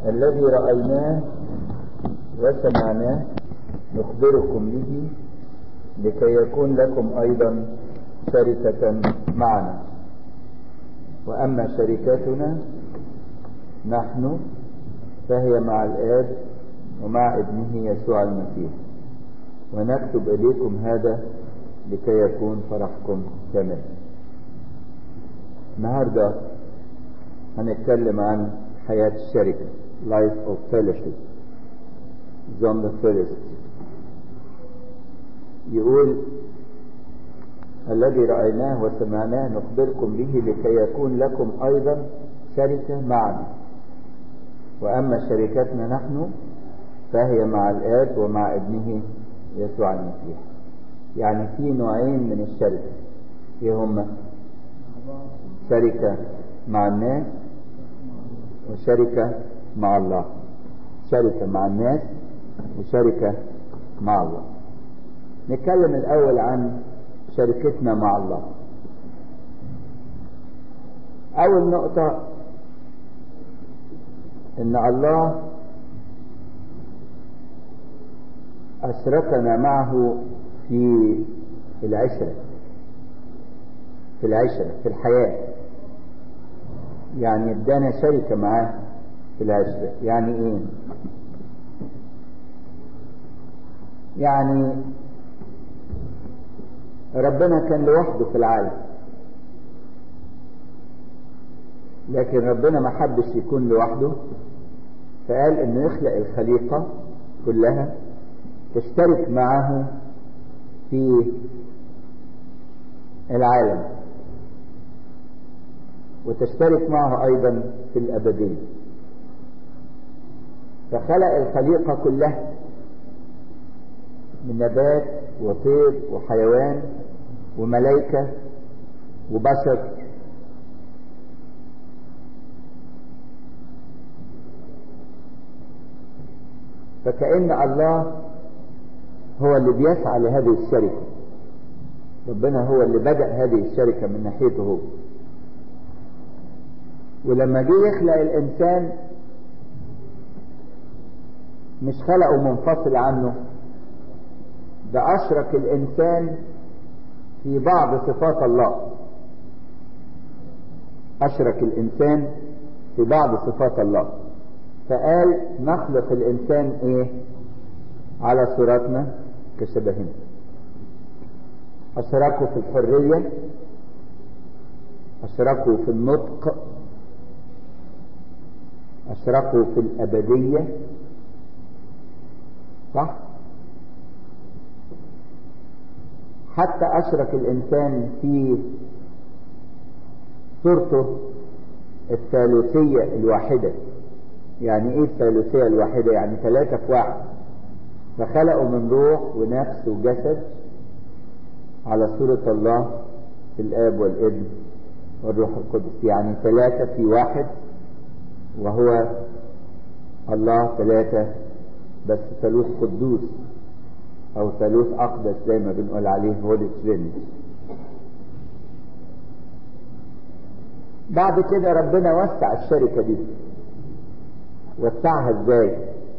الذي رأيناه وسمعناه نخبركم به لكي يكون لكم أيضا شركة معنا وأما شركتنا نحن فهي مع الآب ومع ابنه يسوع المسيح ونكتب إليكم هذا لكي يكون فرحكم كامل النهاردة هنتكلم عن حياة الشركة Life of Fellowship John the First يقول الذي رأيناه وسمعناه نخبركم به لكي يكون لكم أيضا شركة معنا وأما شركتنا نحن فهي مع الآب ومع ابنه يسوع المسيح يعني في نوعين من الشركة ايه هما شركة مع الناس وشركة مع الله شركة مع الناس وشركة مع الله نتكلم الأول عن شركتنا مع الله أول نقطة إن الله أشركنا معه في العشرة في العشرة في الحياة يعني ادانا شركة معاه في العشرة يعني ايه يعني ربنا كان لوحده في العالم لكن ربنا ما حبش يكون لوحده فقال انه يخلق الخليقة كلها تشترك معه في العالم وتشترك معه ايضا في الابديه فخلق الخليقه كلها من نبات وطير وحيوان وملائكه وبشر فكأن الله هو اللي بيسعى لهذه الشركة ربنا هو اللي بدأ هذه الشركة من ناحيته هو ولما جه يخلق الإنسان مش خلقه منفصل عنه ده أشرك الإنسان في بعض صفات الله أشرك الإنسان في بعض صفات الله فقال نخلق الإنسان إيه على صورتنا كشبهنا أشركوا في الحرية أشركوا في النطق أشركوا في الأبدية صح حتى أشرك الإنسان في صورته الثالوثية الواحدة يعني إيه الثالوثية الواحدة يعني ثلاثة في واحد فخلقوا من روح ونفس وجسد على صورة الله الآب والابن والروح القدس يعني ثلاثة في واحد وهو الله ثلاثة بس ثالوث قدوس أو ثالوث أقدس زي ما بنقول عليه هولي ترينيتي بعد كده ربنا وسع الشركة دي وسعها ازاي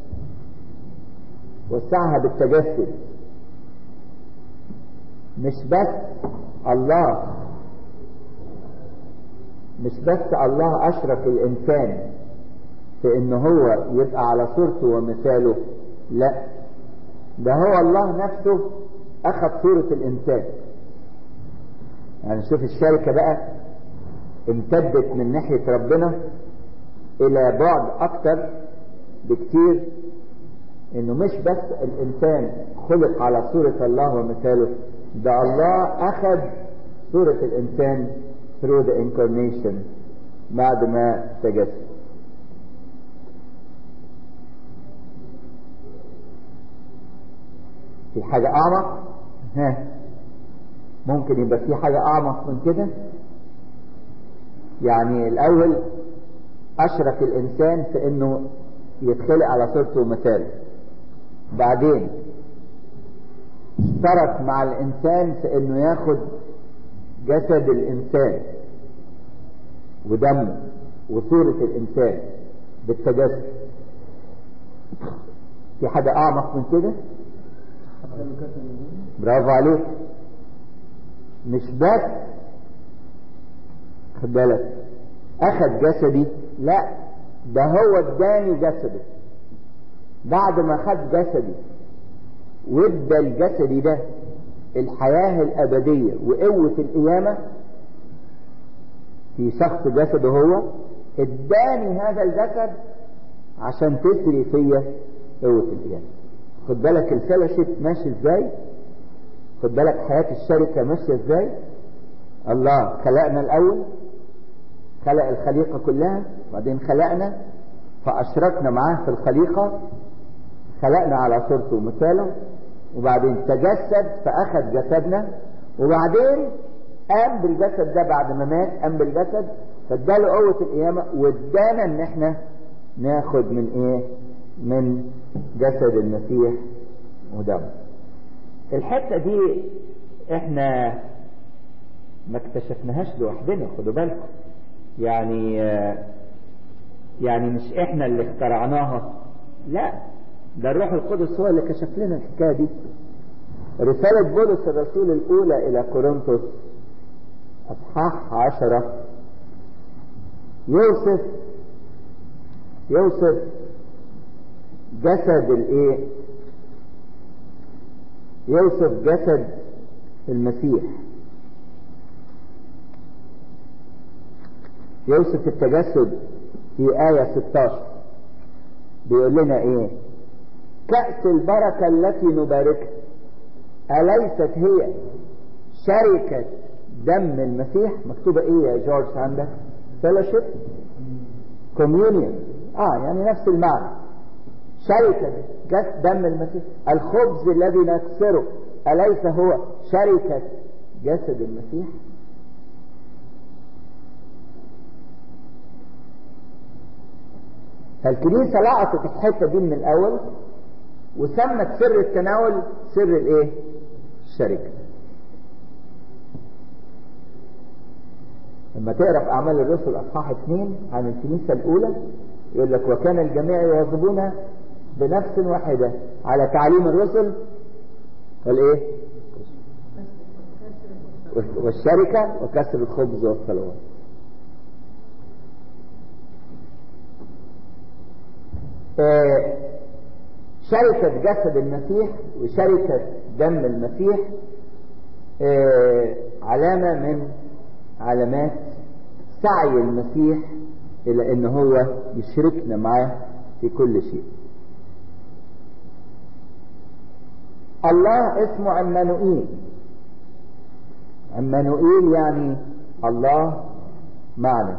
وسعها بالتجسد مش بس الله مش بس الله اشرك الانسان في ان هو يبقى على صورته ومثاله لا ده هو الله نفسه اخذ صورة الانسان يعني شوف الشركة بقى امتدت من ناحية ربنا الى بعد اكتر بكتير انه مش بس الانسان خلق على صورة الله ومثاله ده الله اخذ صورة الانسان through the incarnation بعد ما تجسد في حاجة اعمق ها ممكن يبقى في حاجة اعمق من كده يعني الاول اشرك الانسان في انه يتخلق على صورته ومثاله بعدين اشترك مع الانسان في انه ياخد جسد الانسان ودمه وصورة الانسان بالتجسد في حاجة أعمق من كده برافو عليك مش بس خد بالك أخذ جسدي لا ده هو اداني جسده بعد ما خد جسدي وادى الجسدي ده الحياة الأبدية وقوة القيامة في شخص جسده هو اداني هذا الجسد عشان تسري فيا قوة القيامة خد بالك الفellowship ماشي ازاي خد بالك حياة الشركة ماشية ازاي الله خلقنا الأول خلق الخليقة كلها بعدين خلقنا فأشركنا معاه في الخليقة خلقنا على صورته ومثاله وبعدين تجسد فأخذ جسدنا وبعدين قام بالجسد ده بعد ما مات قام بالجسد فاداله قوة القيامة وادانا ان احنا ناخد من ايه من جسد المسيح ودمه الحتة دي احنا ما اكتشفناهاش لوحدنا خدوا بالكم يعني يعني مش احنا اللي اخترعناها لا ده الروح القدس هو اللي كشف لنا الحكايه دي رسالة بولس الرسول الأولى إلى كورنثوس أصحاح عشرة يوصف يوصف جسد الإيه؟ يوصف جسد المسيح يوصف التجسد في آية 16 بيقول لنا إيه؟ كأس البركة التي نباركها أليست هي شركة دم المسيح مكتوبة إيه يا جورج عندك؟ fellowship communion آه يعني نفس المعنى شركة جسد دم المسيح الخبز الذي نكسره أليس هو شركة جسد المسيح؟ فالكنيسة لقطت الحتة دي من الأول وسمت سر التناول سر الايه الشركة لما تقرا في اعمال الرسل اصحاح اثنين عن الكنيسة الاولى يقول لك وكان الجميع يواظبون بنفس واحدة على تعليم الرسل والايه والشركة وكسر الخبز والصلوات آه شركة جسد المسيح وشركة دم المسيح آه علامة من علامات سعي المسيح إلى أن هو يشركنا معاه في كل شيء الله اسمه عمانوئيل عمانوئيل يعني الله معنا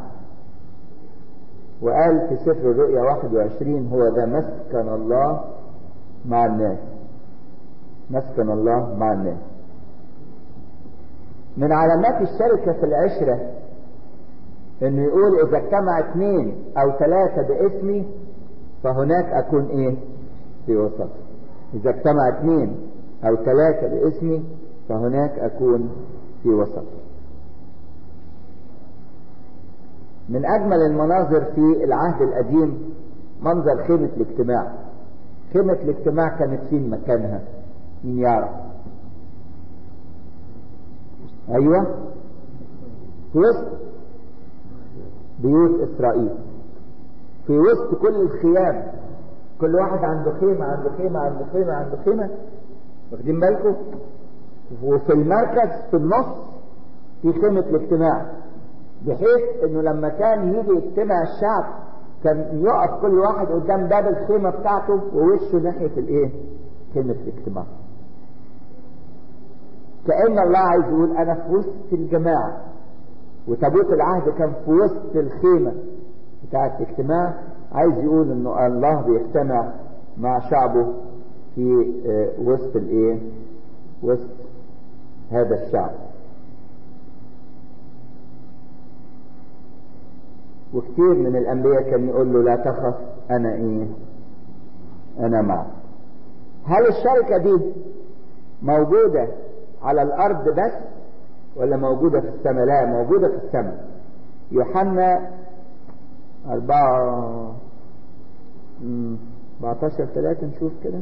وقال في سفر الرؤيا 21 هو ذا مسكن الله مع الناس مسكن الله مع الناس من علامات الشركة في العشرة انه يقول اذا اجتمع اثنين او ثلاثة باسمي فهناك اكون ايه في وسط اذا اجتمع اثنين او ثلاثة باسمي فهناك اكون في وسط من اجمل المناظر في العهد القديم منظر خيمة الاجتماع خيمة الاجتماع كانت فين مكانها مين يعرف ايوه في وسط بيوت اسرائيل في وسط كل الخيام كل واحد عنده خيمة عنده خيمة عنده خيمة عنده خيمة واخدين بالكم وفي المركز في النص في خيمة الاجتماع بحيث انه لما كان يجي يجتمع الشعب كان يقف كل واحد قدام باب الخيمة بتاعته ووشه ناحية الايه خيمة الاجتماع كأن الله عايز يقول انا في وسط الجماعة وتابوت العهد كان في وسط الخيمة بتاعة الاجتماع عايز يقول انه الله بيجتمع مع شعبه في وسط الايه وسط هذا الشعب وكثير من الانبياء كان يقول له لا تخف انا ايه انا معك هل الشركة دي موجودة على الارض بس ولا موجودة في السماء لا موجودة في السماء يوحنا أربعة 14 3 نشوف كده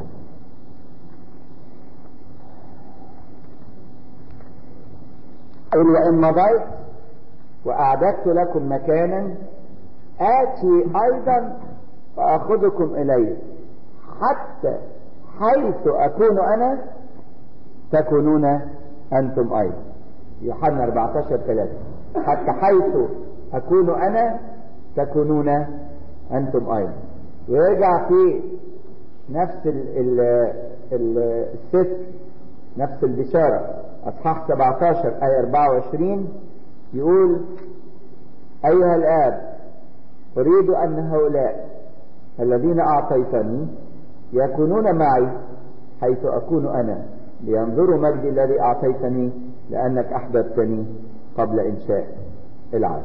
قل وإن مضيت وأعددت لكم مكانا آتي أيضا فأخذكم إلي حتى حيث أكون أنا تكونون أنتم أيضا يوحنا 14 3 حتى حيث أكون أنا تكونون أنتم أيضا ويرجع في نفس ال ال ال الست نفس البشارة أصحاح 17 آية 24 يقول أيها الآب أريد أن هؤلاء الذين أعطيتني يكونون معي حيث أكون أنا لينظروا مجدي الذي أعطيتني لأنك أحببتني قبل إنشاء العالم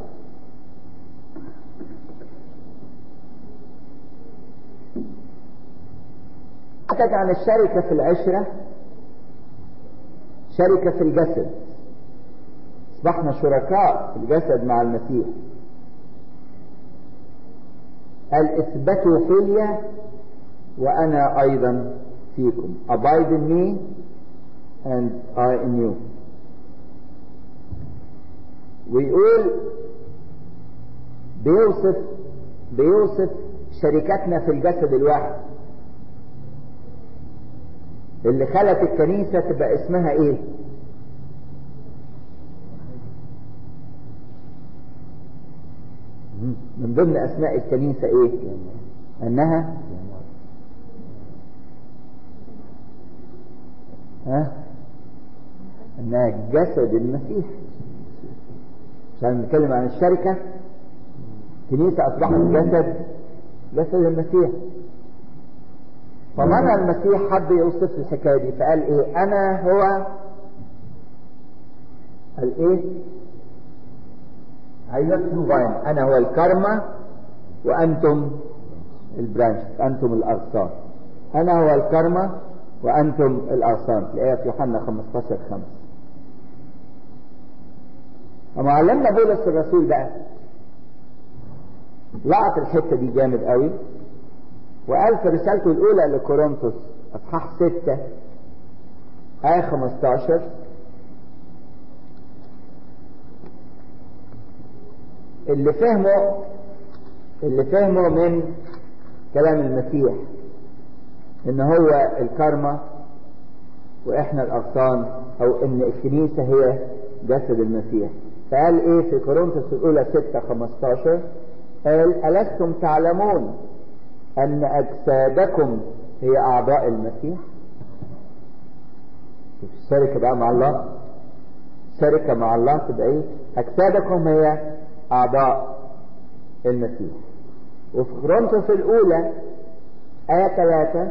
حكت عن الشركة في العشرة شركة في الجسد اصبحنا شركاء في الجسد مع المسيح قال اثبتوا فيا وانا ايضا فيكم abide in me and I in you ويقول بيوصف بيوصف شركتنا في الجسد الواحد اللي خلت الكنيسة تبقى اسمها ايه من ضمن اسماء الكنيسة ايه انها ها انها جسد المسيح عشان نتكلم عن الشركة كنيسة اصبحت جسد جسد المسيح فمرة المسيح حب يوصف الحكاية دي فقال ايه انا هو قال ايه عايزك فاين انا هو الكرمة وانتم البرانش انتم الاغصان انا هو الكرمة وانتم الاغصان في ايه في يوحنا 15 5 ومعلمنا بولس الرسول بقى لقط الحتة دي جامد قوي وقال في رسالته الأولى لكورنثوس أصحاح 6 آية 15 اللي فهمه اللي فهمه من كلام المسيح ان هو الكرمة واحنا الاغصان او ان الكنيسة هي جسد المسيح فقال ايه في كورنثوس الاولى 6 15 قال ألستم تعلمون أن أجسادكم هي أعضاء المسيح شوف الشركة بقى مع الله شركة مع الله تبقى إيه أجسادكم هي أعضاء المسيح وفي كورنثوس الأولى آية 3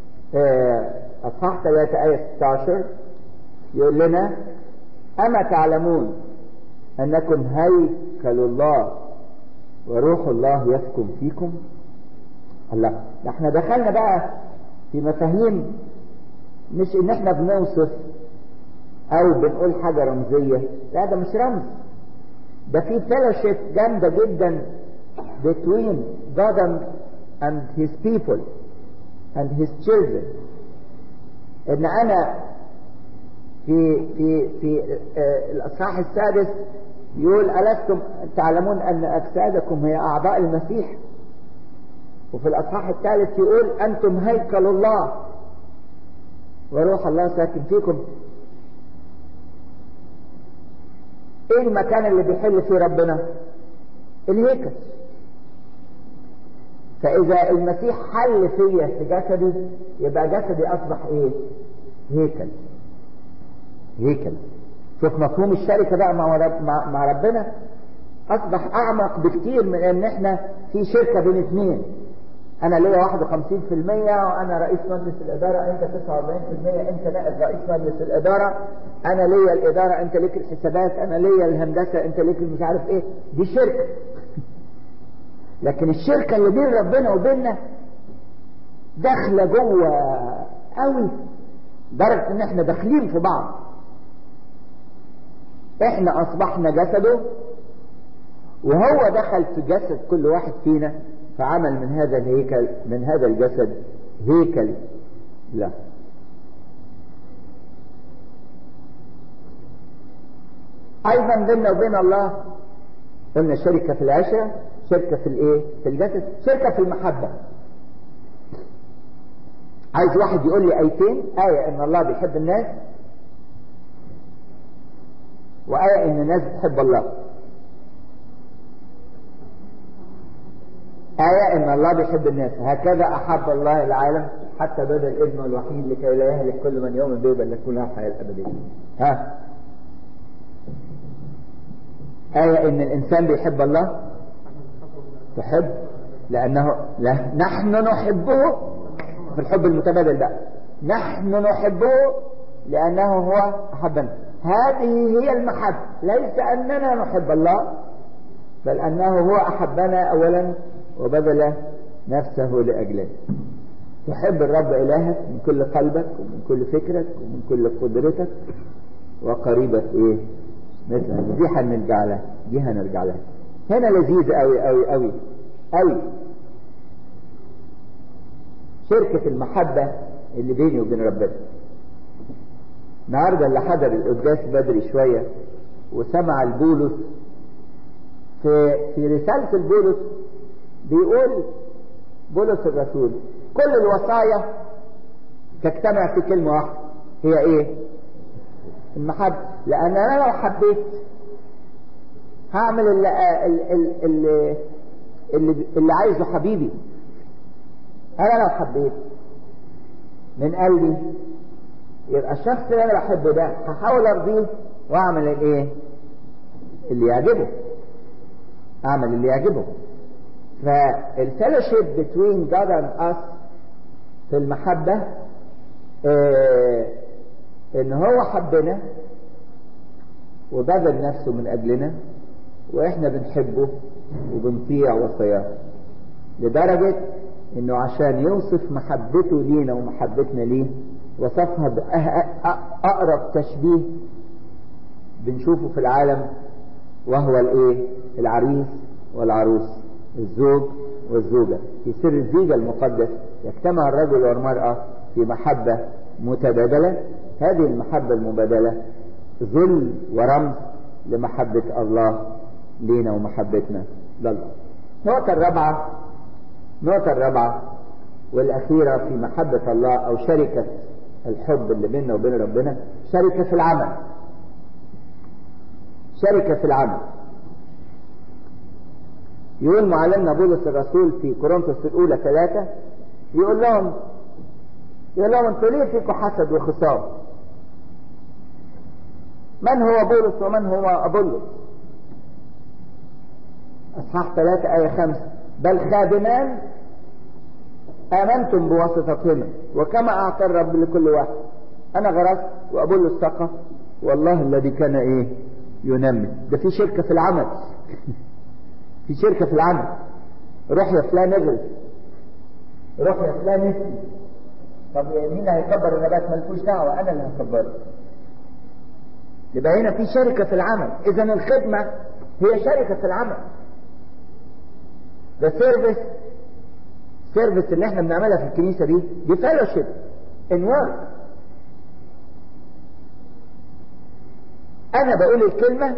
أصحاح 3 آية 16 يقول لنا أما تعلمون أنكم هيكل الله وروح الله يسكن فيكم الله احنا دخلنا بقى في مفاهيم مش ان احنا بنوصف او بنقول حاجة رمزية لا ده مش رمز ده في fellowship جامدة جدا between God and his people and his children ان انا في في في آه الاصحاح السادس يقول ألستم تعلمون أن أجسادكم هي أعضاء المسيح وفي الأصحاح الثالث يقول أنتم هيكل الله وروح الله ساكن فيكم ايه المكان اللي بيحل فيه ربنا الهيكل فاذا المسيح حل فيا في جسدي يبقى جسدي اصبح ايه هيكل هيكل شوف مفهوم الشركة بقى مع, رب مع, مع ربنا اصبح اعمق بكتير من ان احنا في شركة بين اثنين انا ليا 51% وانا رئيس مجلس الادارة انت 49% انت نائب رئيس مجلس الادارة انا ليا الادارة انت ليك الحسابات انا ليا الهندسة انت ليك مش عارف ايه دي شركة لكن الشركة اللي بين ربنا وبيننا داخلة جوه قوي درجة ان احنا داخلين في بعض احنا اصبحنا جسده وهو دخل في جسد كل واحد فينا فعمل من هذا الهيكل من هذا الجسد هيكل له ايضا بيننا وبين الله قلنا شركة في العشرة شركة في الايه في الجسد شركة في المحبة عايز واحد يقول لي ايتين آية ان الله بيحب الناس وآية ان الناس بتحب الله آية ان الله بيحب الناس هكذا احب الله العالم حتى بذل الابن الوحيد لكي لا يهلك كل من يؤمن به بل تكون له الحياة الابدية ها آية ان الانسان بيحب الله تحب لانه لا نحن نحبه في الحب المتبادل بقى نحن نحبه لانه هو احبنا هذه هي المحبة ليس اننا نحب الله بل انه هو احبنا اولا وبذل نفسه لاجلنا تحب الرب الهك من كل قلبك ومن كل فكرك ومن كل قدرتك وقريبك ايه مثل دي هنرجع لها دي هنرجع لها هنا لذيذ قوي قوي قوي قوي شركة المحبة اللي بيني وبين ربنا النهارده اللي حضر القداس بدري شوية وسمع البولس في في رسالة البولس بيقول بولس الرسول كل الوصايا تجتمع في كلمة واحدة هي ايه؟ المحبة لأن أنا لو حبيت هعمل اللي, اللي, اللي, اللي, اللي عايزه حبيبي أنا لو حبيت من قلبي يبقى الشخص اللي أنا بحبه ده هحاول أرضيه وأعمل الإيه؟ اللي يعجبه أعمل اللي يعجبه فالفellowship between God and us في المحبة آه ان هو حبنا وبذل نفسه من اجلنا واحنا بنحبه وبنطيع وصاياه لدرجة انه عشان يوصف محبته لينا ومحبتنا ليه وصفها بأقرب تشبيه بنشوفه في العالم وهو الايه العريس والعروس الزوج والزوجة في سر الزيجة المقدس يجتمع الرجل والمرأة في محبة متبادلة هذه المحبة المبادلة ظل ورمز لمحبة الله لينا ومحبتنا لله النقطة الرابعة النقطة الرابعة والأخيرة في محبة الله أو شركة الحب اللي بيننا وبين ربنا شركة في العمل شركة في العمل يقول معلمنا بولس الرسول في كورنثوس الأولى ثلاثة يقول لهم يقول لهم انتوا ليه فيكم حسد وخصام من هو بولس ومن هو أبولس أصحاح ثلاثة آية خمسة بل خادمان آمنتم بواسطتهما وكما أعطى الرب لكل واحد أنا غرست وأبولس سقى والله الذي كان إيه ينمي ده في شركة في العمل في شركة في العمل روح يا فلان اغرس روح يا فلان اسقي طب مين هيكبر النبات مالكوش دعوة أنا اللي هكبره يبقى هنا في شركة في العمل إذا الخدمة هي شركة في العمل ده سيرفيس سيرفيس اللي احنا بنعملها في الكنيسة دي دي فellowship in work أنا بقول الكلمة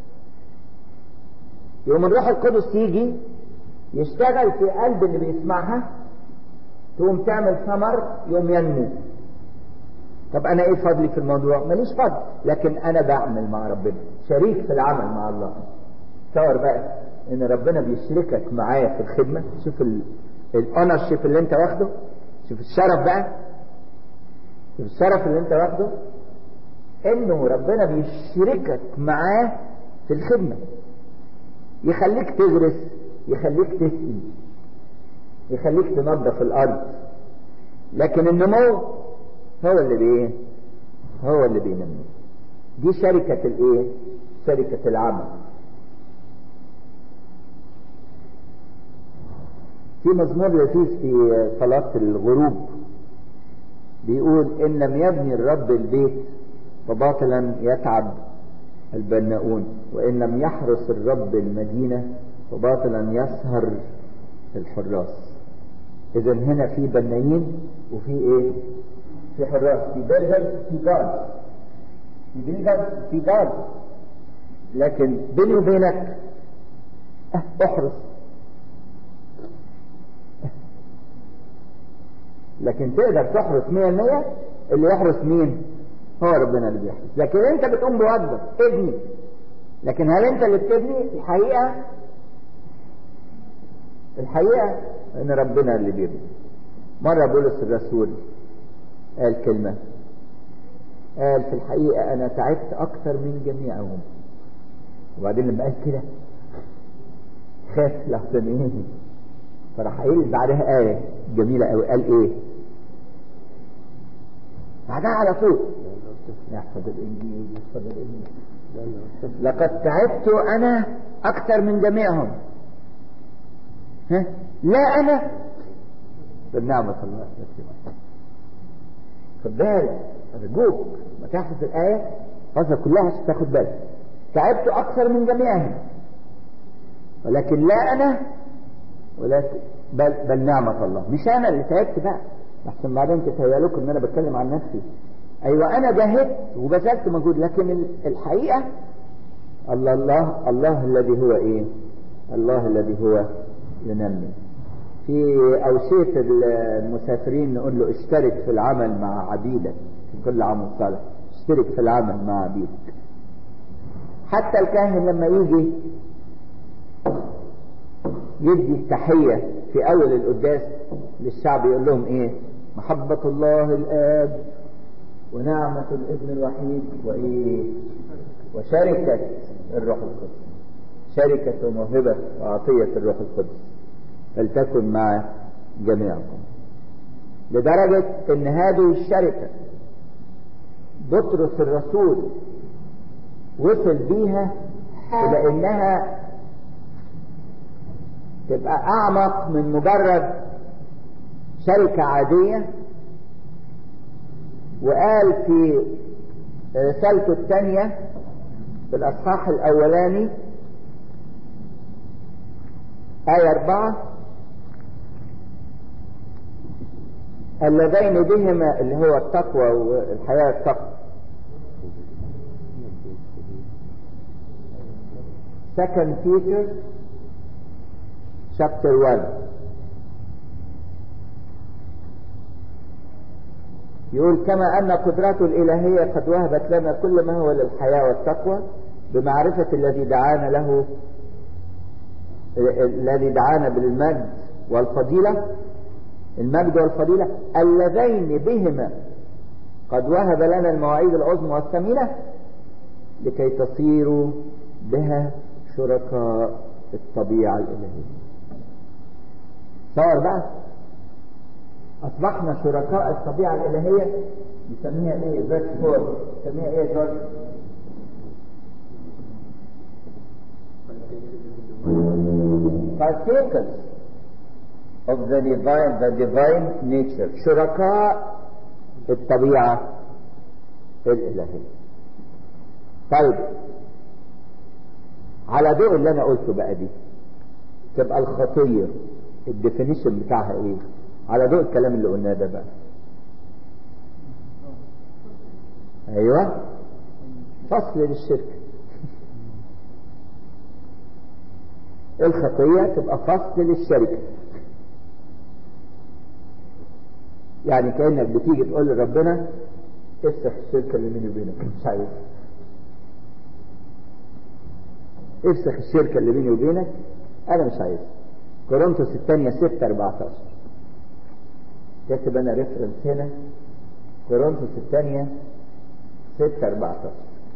يوم الروح القدس يجي يشتغل في قلب اللي بيسمعها تقوم تعمل ثمر يوم ينمو طب انا ايه فضلي في الموضوع ماليش فضل لكن انا بعمل مع ربنا شريك في العمل مع الله تصور بقى ان ربنا بيشركك معايا في الخدمة شوف الاونر شيب اللي انت واخده شوف الشرف بقى شوف الشرف اللي انت واخده انه ربنا بيشركك معاه في الخدمة يخليك تغرس يخليك تسقي يخليك تنظف الارض لكن النمو هو اللي بايه هو اللي بينمو دي شركة الايه شركة العمل في مزمور لطيف في صلاة الغروب بيقول إن لم يبني الرب البيت فباطلا يتعب البناؤون وإن لم يحرس الرب المدينة فباطلا يسهر الحراس اذا هنا في بنايين وفي ايه في حراس في بيلدرز في جارد في بيلدرز في جارد لكن بيني وبينك اه احرس لكن تقدر تحرس مية المية اللي يحرس مين هو ربنا اللي بيحرس لكن انت بتقوم بوظف ابني لكن هل انت اللي بتبني الحقيقة الحقيقة ان ربنا اللي بيبني مرة بولس الرسول قال كلمة قال في الحقيقة انا تعبت اكثر من جميعهم وبعدين لما قال كده خاف لحسن ايه فراح قايل بعدها آية جميلة قوي قال ايه بعدها على طول يحفظ الانجيل يحفظ الانجيل لقد تعبت انا اكثر من جميعهم ها لا انا بالنعمة الله خد بالك ارجوك ما تحفظ الايه حفظها كلها عشان تاخد بالك تعبت اكثر من جميعهم ولكن لا انا ولكن بل, بل نعمة الله مش انا اللي تعبت بقى احسن بعدين تتهيألكم ان انا بتكلم عن نفسي ايوه انا جاهدت وبذلت مجهود لكن الحقيقة الله الله الله الذي هو ايه الله الذي هو ينمي في أوشية المسافرين نقول له اشترك في العمل مع عبيدك في كل عمل صالح اشترك في العمل مع عبيدك حتى الكاهن لما يجي يدي التحية في أول القداس للشعب يقول لهم إيه محبة الله الآب ونعمة الابن الوحيد وإيه وشركة الروح القدس شركة وموهبة وعطية الروح القدس فلتكن مع جميعكم لدرجة ان هذه الشركة بطرس الرسول وصل بيها الى انها تبقى اعمق من مجرد شركة عادية وقال في رسالته الثانية في الاصحاح الاولاني آية أربعة اللذين بهما اللي هو التقوى والحياة التقوى Second Peter chapter 1 يقول كما أن قدرته الإلهية قد وهبت لنا كل ما هو للحياة والتقوى بمعرفة الذي دعانا له الذي دعانا بالمجد والفضيلة المجد والفضيلة اللذين بهما قد وهب لنا المواعيد العظمى والثمينة لكي تصيروا بها شركاء الطبيعة الإلهية صار بقى أصبحنا شركاء الطبيعة الإلهية يسميها إيه فيرس فور يسميها إيه جورج partakers of the divine, the divine nature شركاء الطبيعة الإلهية طيب على ضوء اللي أنا قلته بقى دي تبقى الخطية الديفينيشن بتاعها إيه على ضوء الكلام اللي قلناه ده بقى أيوه فصل للشرك الخطية تبقى فصل للشركة يعني كأنك بتيجي تقول لربنا افسح الشركة اللي بيني وبينك مش عايز افسح الشركة اللي بيني وبينك انا مش عايز كورنثوس الثانية 6 14 كاتب انا ريفرنس هنا كورنثوس الثانية 6 14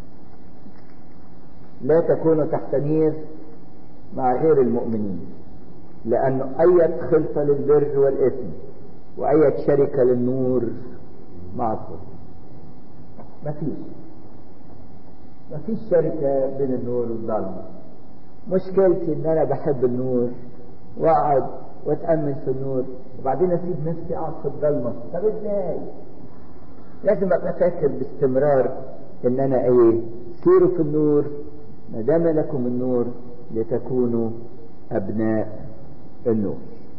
لا تكونوا تحت نير مع غير المؤمنين لأنه أية خلطة للبر والإثم وأية شركة للنور مع الظلم مفيش مفيش شركة بين النور والظلمة مشكلتي ان انا بحب النور واقعد واتأمل في النور وبعدين اسيب نفسي اقعد في الظلمة طب ازاي لازم ابقى فاكر باستمرار ان انا ايه سيروا في النور ما دام لكم النور لتكونوا ابناء النور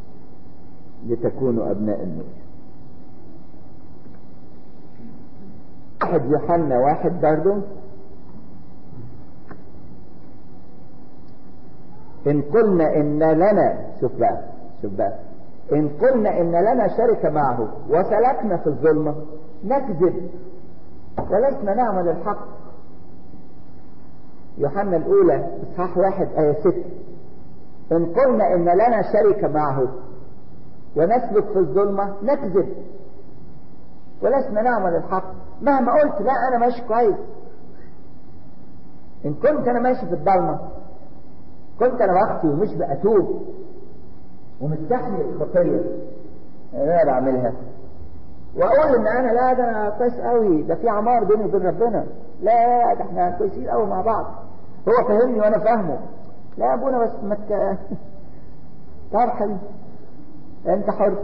لتكونوا أبناء النور واحد يوحنا واحد برضه إن قلنا إن لنا شوف بقى شوف بقى إن قلنا إن لنا شركة معه وسلكنا في الظلمة نكذب ولسنا نعمل الحق يوحنا الأولى إصحاح واحد آية ستة إن قلنا إن لنا شركة معه ونسلك في الظلمة نكذب ولسنا نعمل الحق مهما قلت لا أنا ماشي كويس إن كنت أنا ماشي في الضلمة كنت أنا بخطي ومش بأتوب ومستحمل الخطية اللي أنا بعملها وأقول إن أنا لا ده أنا كويس قوي ده في عمار بيني وبين ربنا لا ده إحنا كويسين قوي مع بعض هو فاهمني وأنا فاهمه لا يا أبونا بس ما تك... طب حبيبي أنت حر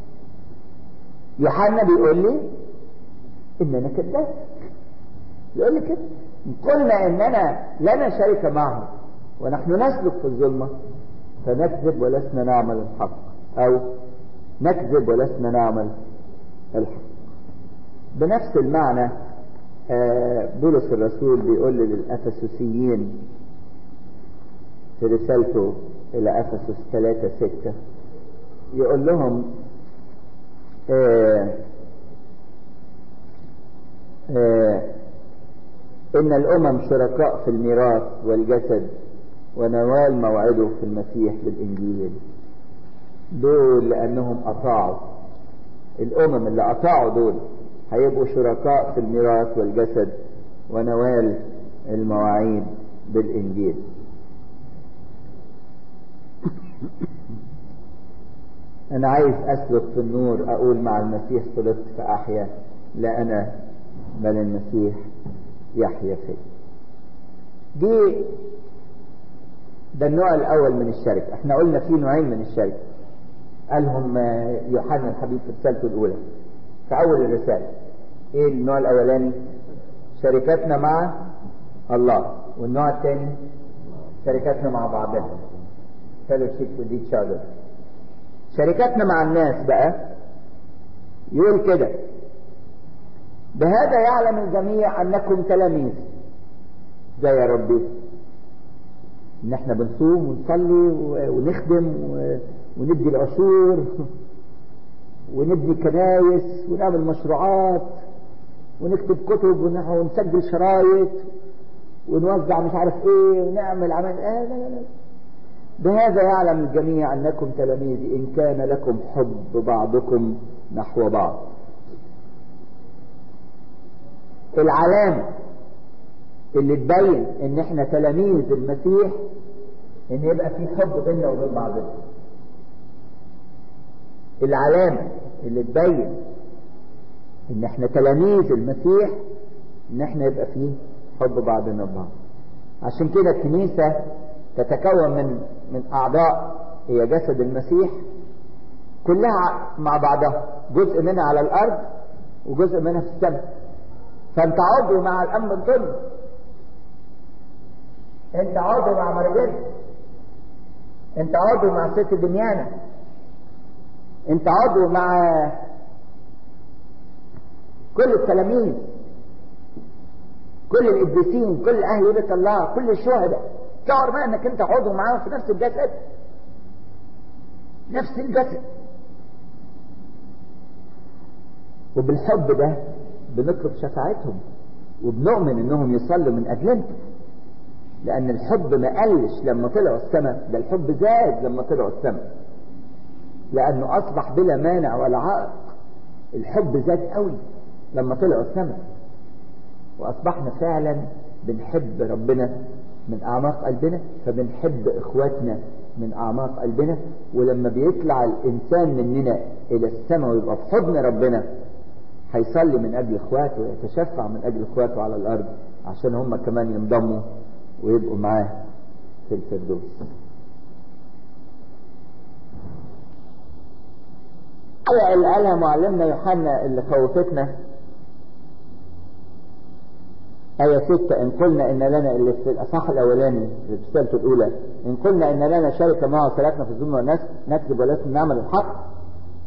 يوحنا بيقول لي إن أنا كذاب يقول لي كده قلنا إننا لنا شركة معه ونحن نسلك في الظلمة فنكذب ولسنا نعمل الحق أو نكذب ولسنا نعمل الحق بنفس المعنى بولس الرسول بيقول للأفسسيين في رسالته إلى أفسس 3 6 يقول لهم آآ آآ إن الأمم شركاء في الميراث والجسد ونوال موعده في المسيح بالإنجيل دول لأنهم أطاعوا الأمم اللي أطاعوا دول هيبقوا شركاء في الميراث والجسد ونوال المواعيد بالإنجيل أنا عايز أسلك في النور أقول مع المسيح صلبت فأحيا لا أنا بل المسيح يحيا في دي ده النوع الأول من الشركة احنا قلنا في نوعين من الشركة قالهم يوحنا الحبيب في رسالته الأولى في أول الرسالة إيه النوع الأولاني شركتنا مع الله والنوع الثاني شركتنا مع بعضنا fellowship with each other شركتنا مع الناس بقى يقول كده بهذا يعلم الجميع أنكم تلاميذ ده يا ربي ان احنا بنصوم ونصلي ونخدم وندي العشور ونبني كنايس ونعمل مشروعات ونكتب كتب ونسجل شرايط ونوزع مش عارف ايه ونعمل عمل آه لا لا لا بهذا يعلم الجميع انكم تلاميذ ان كان لكم حب بعضكم نحو بعض العلامة اللي تبين ان احنا تلاميذ المسيح ان يبقى في حب بيننا وبين بعضنا العلامة اللي تبين ان احنا تلاميذ المسيح ان احنا يبقى فيه حب بعضنا ببعض عشان كده الكنيسة تتكون من من اعضاء هي جسد المسيح كلها مع بعضها جزء منها على الارض وجزء منها في السماء فانت عضو مع الام الظلم انت عضو مع مرجل انت عضو مع ست دنيانا انت عضو مع كل التلاميذ كل القديسين كل اهل بيت الله كل الشهداء شعر بقى انك انت عضو معاهم في نفس الجسد نفس الجسد وبالحب ده بنطلب شفاعتهم وبنؤمن انهم يصلوا من اجلنا لان الحب ما قلش لما طلعوا السماء ده الحب زاد لما طلعوا السماء لانه اصبح بلا مانع ولا عائق الحب زاد قوي لما طلعوا السماء واصبحنا فعلا بنحب ربنا من اعماق قلبنا فبنحب اخواتنا من اعماق قلبنا ولما بيطلع الانسان مننا الى السماء ويبقى في حضن ربنا هيصلي من اجل اخواته ويتشفع من اجل اخواته على الارض عشان هم كمان ينضموا ويبقوا معاه في الفردوس الآية اللي قالها معلمنا يوحنا اللي خوفتنا آية ستة إن قلنا إن لنا اللي في الأصحاح الأولاني في رسالته الأولى إن قلنا إن لنا شركة معه وسلكنا في الظلم والناس نكذب ولسنا نعمل الحق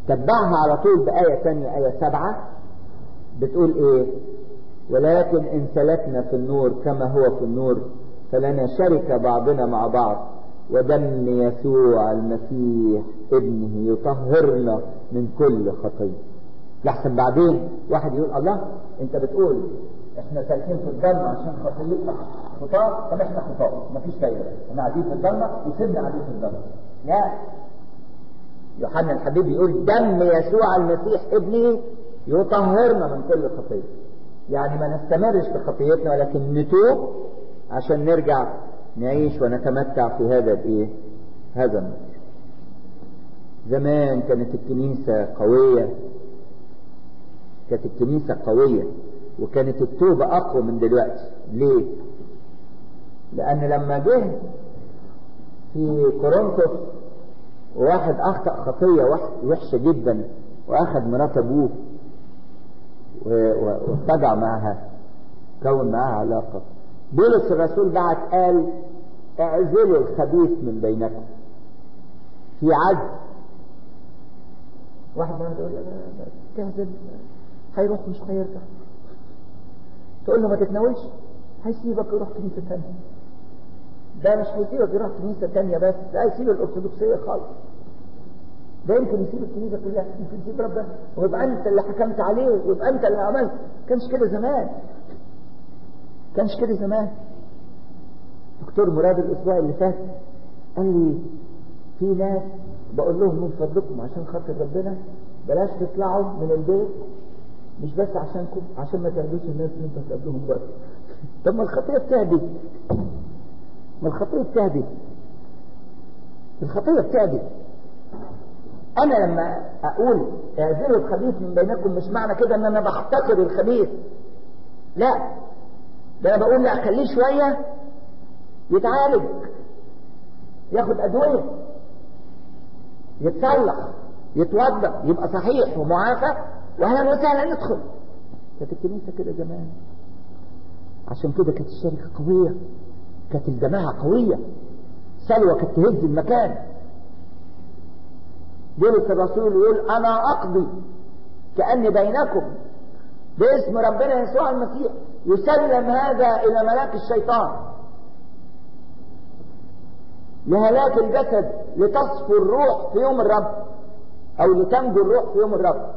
تبعها على طول بآية ثانية آية سبعة بتقول ايه ولكن ان سلكنا في النور كما هو في النور فلنا شركة بعضنا مع بعض ودم يسوع المسيح ابنه يطهرنا من كل خطية لحسن بعدين واحد يقول الله انت بتقول احنا سالكين في الضلمه عشان خطيتنا خطاه طب احنا خطاه مفيش فايده احنا قاعدين في الضلمه وسيبنا قاعدين في الضلمه لا يوحنا الحبيب يقول دم يسوع المسيح ابنه يطهرنا من كل خطيه يعني ما نستمرش في خطيتنا ولكن نتوب عشان نرجع نعيش ونتمتع في هذا الايه هذا النور زمان كانت الكنيسة قوية كانت الكنيسة قوية وكانت التوبة أقوى من دلوقتي ليه؟ لأن لما جه في كورنثوس وواحد أخطأ خطية وحشة جدا وأخذ مرات أبوه وارتجع معها كون معها علاقة بولس الرسول بعت قال اعزلوا الخبيث من بينكم في عزل واحد ما يقول تعزل هيروح مش هيرجع تقول له ما تتناولش هيسيبك يروح كنيسة تانية ده مش هيسيبك يروح كنيسة تانية بس ده هيسيب الأرثوذكسية خالص ده يمكن يسيب الكنيسة كلها يمكن يسيب ربنا ويبقى أنت اللي حكمت عليه ويبقى أنت اللي عملت كانش كده زمان كانش كده زمان دكتور مراد الأسبوع اللي فات قال لي في ناس بقول لهم من فضلكم عشان خاطر ربنا بلاش تطلعوا من البيت مش بس عشانكم عشان ما تهدوش الناس اللي انتوا هتقابلوهم بره طب ما الخطيه بتهدي ما الخطيه بتهدي الخطيه بتهدي انا لما اقول اعزلوا الخبيث من بينكم مش معنى كده ان انا بحتقر الخبيث لا ده انا بقول لا خليه شويه يتعالج ياخد ادويه يتصلح يتوضا يبقى صحيح ومعافى واهلا وسهلا يدخل كانت الكنيسه كده زمان عشان كده كانت الشركه قويه كانت الجماعه قويه سلوى كانت تهز المكان بولس الرسول يقول انا اقضي كاني بينكم باسم ربنا يسوع المسيح يسلم هذا الى ملاك الشيطان لهلاك الجسد لتصفو الروح في يوم الرب او لتنجو الروح في يوم الرب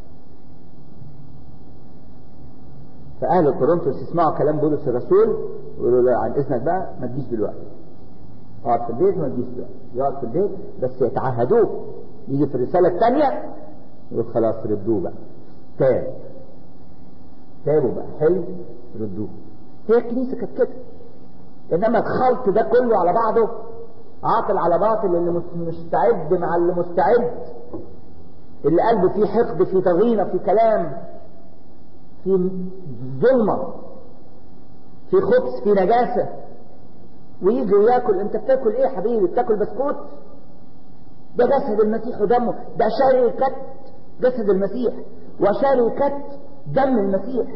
فاهل كورنثوس يسمعوا كلام بولس الرسول يقولوا له عن اذنك بقى ما تجيش دلوقتي اقعد في البيت ما تجيش دلوقتي يقعد في البيت بس يتعهدوه يجي في الرساله الثانيه يقول خلاص ردوه بقى تاب تابوا بقى حلو ردوه هي الكنيسه كانت كده انما الخلط ده كله على بعضه عاطل على باطل اللي مستعد مع اللي مستعد اللي قلبه فيه حقد في تغيير في كلام في ظلمة في خبث في نجاسة ويجي وياكل انت بتاكل ايه يا حبيبي بتاكل بسكوت ده جسد المسيح ودمه ده شركة جسد المسيح وشركة دم المسيح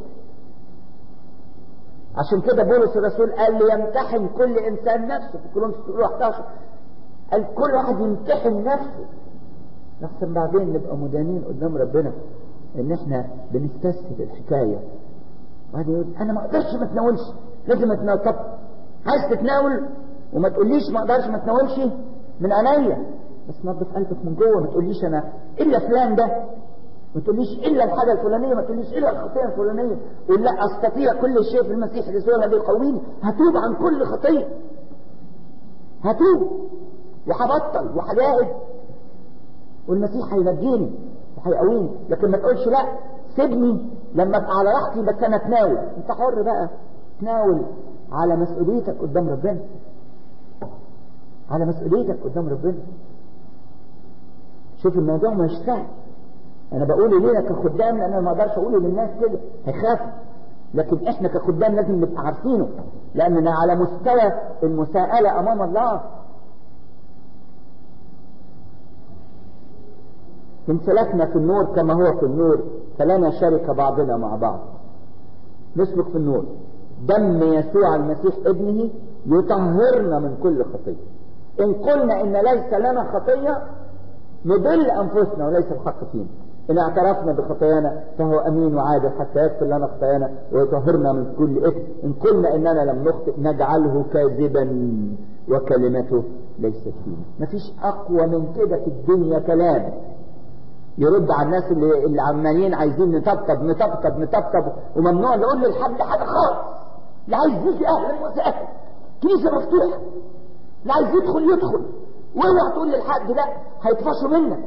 عشان كده بولس الرسول قال ليمتحن كل انسان نفسه في كورنثوس 11 قال كل واحد يمتحن نفسه نحسن بعدين نبقى مدانين قدام ربنا ان احنا بنستسهل الحكايه وبعدين يقول انا ما اقدرش ما اتناولش لازم اتناول طب عايز تتناول وما تقوليش ما اقدرش ما اتناولش من عينيا بس نظف قلبك من جوه ما تقوليش انا الا فلان ده ما تقوليش الا الحاجه الفلانيه ما تقوليش الا الخطيه الفلانيه قول لا استطيع كل شيء في المسيح يسوع الذي يقويني هتوب عن كل خطيه هتوب وهبطل وهجاهد والمسيح هينجيني وهيقويني لكن ما تقولش لا سيبني لما ابقى على راحتي بس انا اتناول انت حر بقى تناول على مسؤوليتك قدام ربنا على مسؤوليتك قدام ربنا شوف الموضوع مش سهل انا بقوله ليه كخدام لان انا ما اقدرش اقوله للناس كده هيخافوا لكن احنا كخدام لازم نبقى عارفينه لاننا على مستوى المساءله امام الله إن سلكنا في النور كما هو في النور فلنا شرك بعضنا مع بعض نسلك في النور دم يسوع المسيح ابنه يطهرنا من كل خطية إن قلنا إن ليس لنا خطية نضل أنفسنا وليس الحق فينا إن اعترفنا بخطايانا فهو أمين وعادل حتى يغفر لنا خطايانا ويطهرنا من كل إثم إن قلنا إننا لم نخطئ نجعله كاذبا وكلمته ليست فينا مفيش أقوى من كده في الدنيا كلام يرد على الناس اللي, اللي عمالين عايزين نطبطب نطبطب نطبطب وممنوع نقول لحد حاجة خالص اللي عايز يجي أهلا وسهلا كنيسة مفتوحة اللي عايز يدخل يدخل واوعى تقول للحد ده هيطفشوا منك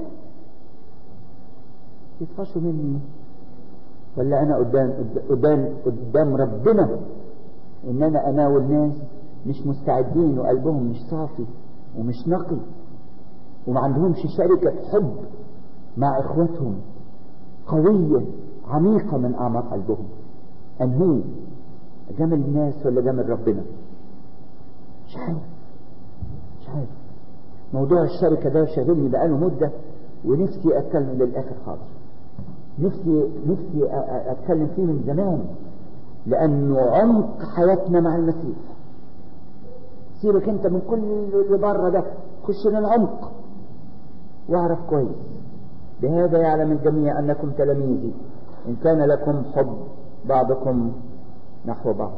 يطفشوا مني ولا انا قدام قدام قدام ربنا ان انا اناول ناس مش مستعدين وقلبهم مش صافي ومش نقي وما عندهمش شركة حب مع اخواتهم قوية عميقة من اعماق قلبهم انهي جمل الناس ولا جمل ربنا مش عارف مش عارف موضوع الشركة ده شاغلني بقاله مدة ونفسي اتكلم للاخر حاضر نفسي نفسي اتكلم فيه من زمان لانه عمق حياتنا مع المسيح سيبك انت من كل اللي بره ده خش للعمق واعرف كويس بهذا يعلم الجميع انكم تلاميذي ان كان لكم حب بعضكم نحو بعض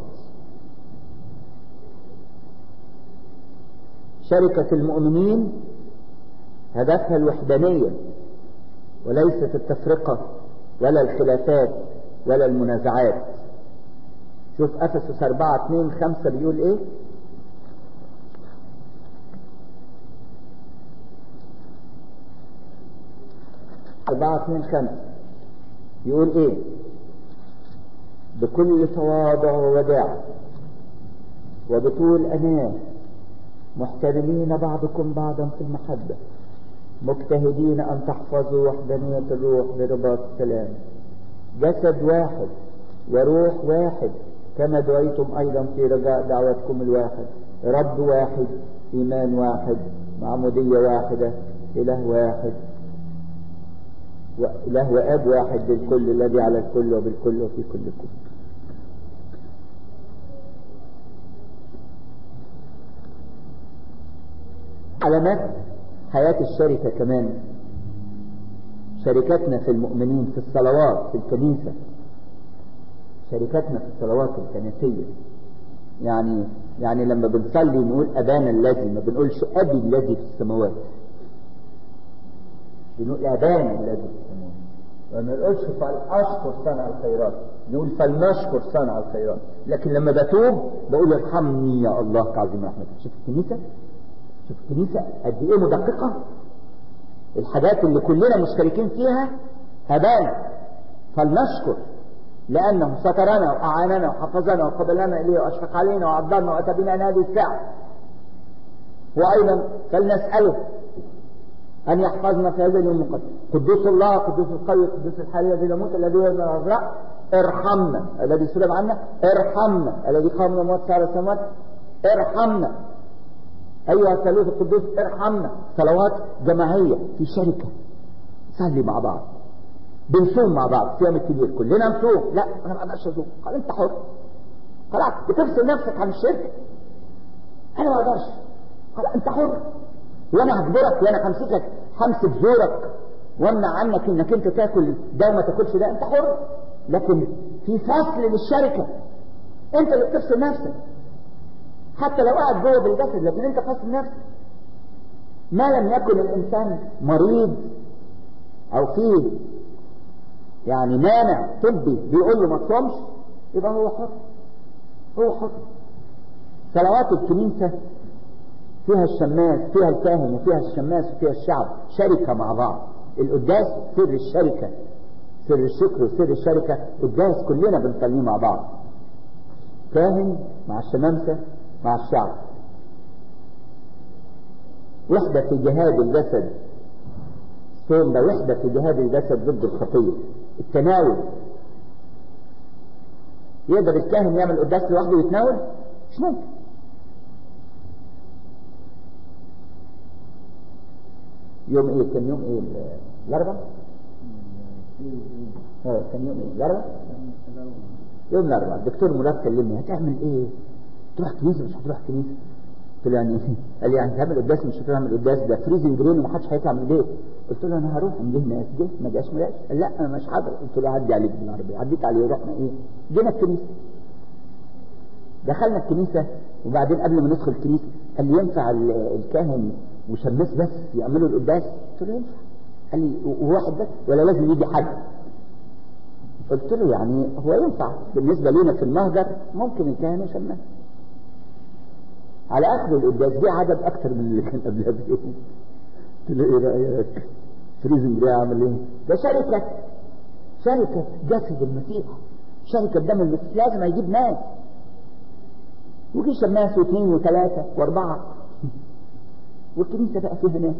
شركة المؤمنين هدفها الوحدانية وليست التفرقة ولا الخلافات ولا المنازعات شوف أفسس 4 2 5 بيقول إيه أربعة اثنين خمسة يقول إيه بكل تواضع ووداع وبطول أناه محترمين بعضكم بعضا في المحبة مجتهدين أن تحفظوا وحدانية الروح برباط السلام جسد واحد وروح واحد كما دعيتم أيضا في رجاء دعوتكم الواحد رب واحد إيمان واحد معمودية واحدة إله واحد وإله وأب واحد للكل الذي على الكل وبالكل وفي كل كل علامات حياة الشركة كمان شركتنا في المؤمنين في الصلوات في الكنيسة شركتنا في الصلوات الكنسية يعني يعني لما بنصلي نقول أبانا الذي ما بنقولش أبي الذي في السماوات بنقول أبانا الذي في السماوات ما بنقولش فلأشكر صنع الخيرات نقول فلنشكر صنع الخيرات لكن لما بتوب بقول ارحمني يا الله كعظيم رحمتك شوف الكنيسة شوف الكنيسة قد ايه مدققة الحاجات اللي كلنا مشتركين فيها هبانا فلنشكر لأنه سترنا وأعاننا وحفظنا وقبلنا إليه وأشفق علينا وعضلنا وأتى بنا هذه الساعة وأيضا فلنسأله أن يحفظنا في هذا اليوم المقدس قدوس الله قدوس القوي قدوس الحي الذي لا يموت الذي هو من العذراء ارحمنا الذي سلب عنا ارحمنا الذي قام من الموت على السماوات ارحمنا أيها الثالوث القدوس ارحمنا صلوات جماعية في شركة صلي مع بعض بنصوم مع بعض صيام الكبير كلنا نصوم لا انا ما اقدرش اصوم قال انت حر خلاص بتفصل نفسك عن الشرك انا ما اقدرش قال انت حر وانا هجبرك وانا همسكك همسك زورك وامنع عنك انك انت تاكل ده وما تاكلش ده انت حر لكن في فصل للشركه انت اللي بتفصل نفسك حتى لو قاعد جوه بالجسد لكن انت فاصل نفسك ما لم يكن الانسان مريض او فيه يعني مانع طبي بيقول له ما تصومش يبقى هو حر هو حر صلوات الكنيسة فيها الشماس فيها الكاهن وفيها الشماس وفيها الشعب شركة مع بعض القداس سر الشركة سر الشكر وسر الشركة قداس كلنا بنصليه مع بعض كاهن مع الشمامسة مع الشعب وحدة في جهاد الجسد الصوم ده وحدة في جهاد الجسد ضد الخطية التناول يقدر الكاهن يعمل قداس لوحده ويتناول مش ممكن يوم ايه كان يوم ايه الاربعاء اه كان يوم ايه الاربعاء يوم الاربعاء الدكتور مراد كلمني هتعمل ايه تروح كنيسه مش هتروح كنيسه قلت له يعني ايه؟ قال لي يعني هعمل قداس مش هتعمل قداس ده فريزنج رين ومحدش هيطلع من البيت قلت له انا هروح ان جه ناس جه ما جاش ما جاش قال لا انا مش حاضر قلت له عدي عليك بالعربيه عديت عليه رحنا ايه جينا الكنيسه دخلنا الكنيسه وبعدين قبل ما ندخل الكنيسه قال لي ينفع الكاهن وشماس بس يعملوا القداس قلت له ينفع قال لي وواحد بس ولا لازم يجي حد قلت له يعني هو ينفع بالنسبه لنا في المهجر ممكن الكاهن وشماس على اخر القداس جه عدد اكتر من اللي كان قبلها بيوم قلت له ايه رايك فريزنج ده عمل ايه ده شركه شركه جسد المسيح شركه دم المسيح لازم هيجيب ناس وجي شماس واثنين وثلاثه واربعه والكنيسه بقى فيها ناس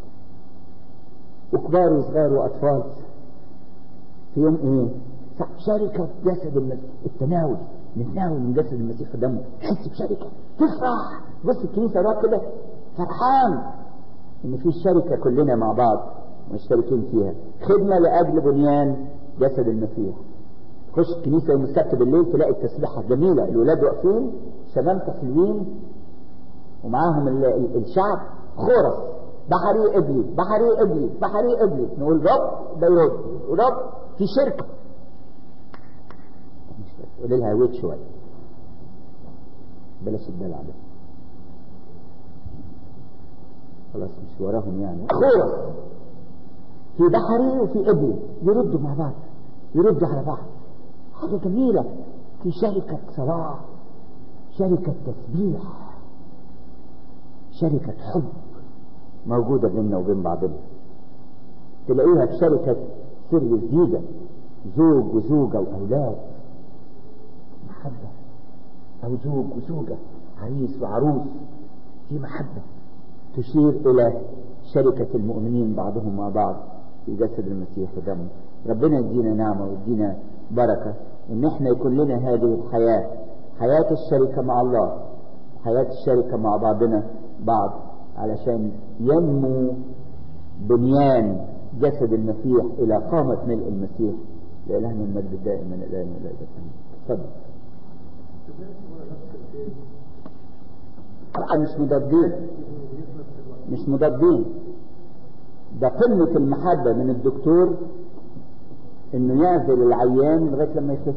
وكبار وصغار واطفال في يوم ايه شركة جسد المسيح التناول نتناول من جسد المسيح ودمه تحس بشركة تفرح بص الكنيسة الوقت كده فرحان ان في شركة كلنا مع بعض مشتركين فيها خدمة لأجل بنيان جسد المسيح تخش الكنيسة يوم السبت بالليل تلاقي التسبيحة جميلة الولاد واقفين شباب حلوين ومعاهم الشعب خورس بحري ابلي بحري ابلي بحري ابلي نقول رب ده يرد ورب في شركة قول لها ويت شوية بلاش الدلع ده خلاص مش وراهم يعني خورس في بحري وفي ابلي يردوا مع بعض يردوا على بعض حاجة جميلة في شركة صلاة شركة تسبيح شركة حب موجودة بيننا وبين بعضنا تلاقيها في شركة سر الزيجة زوج وزوجة وأولاد محبة أو زوج وزوجة عريس وعروس في محبة تشير إلى شركة المؤمنين بعضهم مع بعض في جسد المسيح ودمه ربنا يدينا نعمة ويدينا بركة إن إحنا يكون لنا هذه الحياة حياة الشركة مع الله حياة الشركة مع بعضنا بعض علشان ينمو بنيان جسد المسيح إلى قامة ملء المسيح لإلهنا المجد دائما الآن وإلى الأبد تفضل طبعا مش مضادين مش مضادين ده قمة المحبة من الدكتور انه يعزل العيان لغاية لما يخف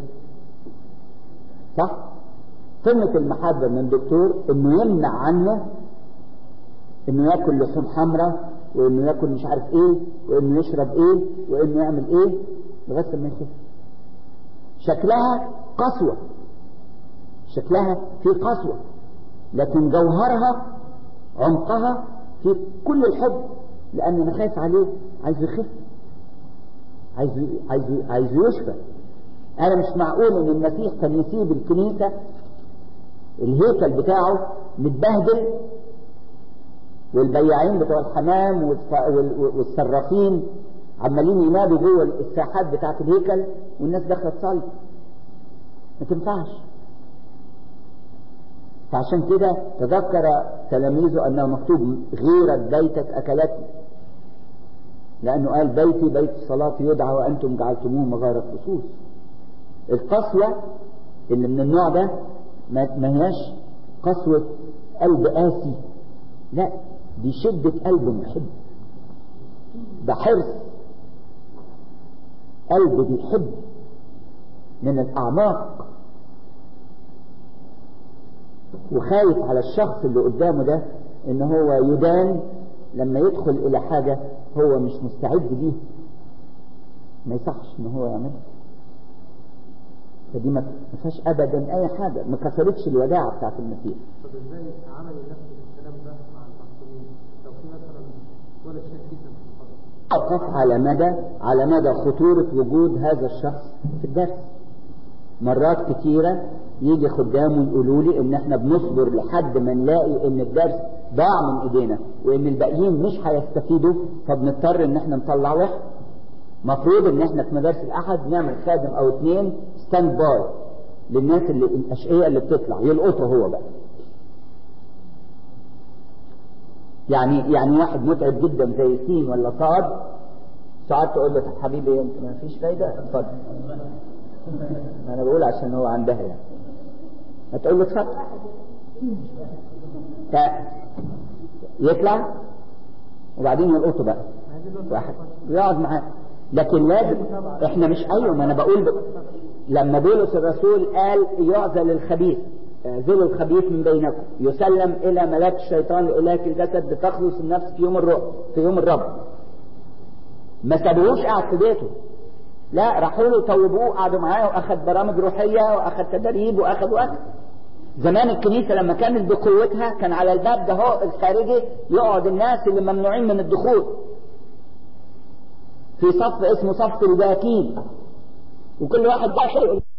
صح قمة المحبة من الدكتور انه يمنع عنه انه ياكل لحوم حمراء وانه ياكل مش عارف ايه وانه يشرب ايه وانه يعمل ايه لغايه لما يخف شكلها قسوه شكلها في قسوه لكن جوهرها عمقها في كل الحب لان انا خايف عليه عايز يخف عايز عايز عايز يشفى انا مش معقول ان المسيح كان يسيب الكنيسه الهيكل بتاعه متبهدل والبياعين بتوع الحمام والصرافين عمالين ينادوا جوه الساحات بتاعت الهيكل والناس داخله تصلي ما تنفعش فعشان كده تذكر تلاميذه انه مكتوب غيرة بيتك اكلتني لانه قال بيتي بيت الصلاة يدعى وانتم جعلتموه مغارة لصوص القسوة اللي من النوع ده ما هياش قسوة قلب قاسي لا دي شدة قلب محب ده حرص قلب بيحب من الأعماق وخايف على الشخص اللي قدامه ده ان هو يدان لما يدخل الى حاجة هو مش مستعد ليها ما يصحش ان هو يعملها فدي ما فيهاش ابدا اي حاجة ما كسرتش الوداعة بتاعت المسيح طب ازاي عمل نفس الكلام ده مع المحكومين لو في مثلا ولا شيء جدا في الفضل أقف على مدى على مدى خطورة وجود هذا الشخص في الدرس مرات كتيرة يجي خدامه يقولوا لي ان احنا بنصبر لحد ما نلاقي ان الدرس ضاع من ايدينا وان الباقيين مش هيستفيدوا فبنضطر ان احنا نطلع واحد مفروض ان احنا في مدارس الاحد نعمل خادم او اتنين ستاند باي للناس اللي الاشقياء اللي بتطلع يلقطه هو بقى يعني يعني واحد متعب جدا زي سين ولا صاد ساعات تقول له طب حبيبي انت ما فيش فايده اتفضل انا بقول عشان هو عندها يعني هتقول له اتفضل يطلع وبعدين يلقطه بقى ما هي دي النقطة واحد يقعد معاه لكن لازم احنا مش ايوه ما انا بقول ب... لما بولس الرسول قال يعزل الخبيث اعزلوا الخبيث من بينكم يسلم الى ملاك الشيطان لإلاك الجسد لتخلص النفس في يوم الرب في يوم الرب ما سابوهوش قاعد في بيته لا راحوا له توبوه قعدوا معاه واخد برامج روحيه واخد تدريب واخد واخد زمان الكنيسه لما كانت بقوتها كان على الباب ده هو الخارجي يقعد الناس اللي ممنوعين من الدخول في صف اسمه صف الباكين وكل واحد داخل